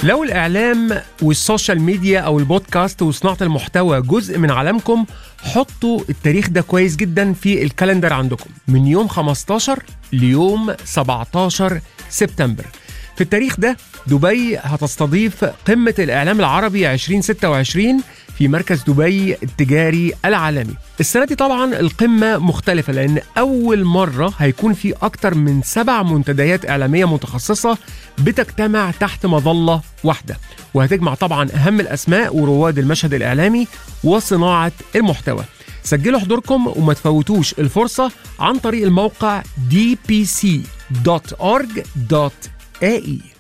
لو الإعلام والسوشيال ميديا أو البودكاست وصناعة المحتوى جزء من عالمكم حطوا التاريخ ده كويس جدا في الكالندر عندكم من يوم 15 ليوم 17 سبتمبر في التاريخ ده دبي هتستضيف قمة الإعلام العربي 2026 في مركز دبي التجاري العالمي السنة دي طبعا القمة مختلفة لأن أول مرة هيكون في أكتر من سبع منتديات إعلامية متخصصة بتجتمع تحت مظلة واحدة وهتجمع طبعا أهم الأسماء ورواد المشهد الإعلامي وصناعة المحتوى سجلوا حضوركم وما تفوتوش الفرصة عن طريق الموقع dpc.org.ae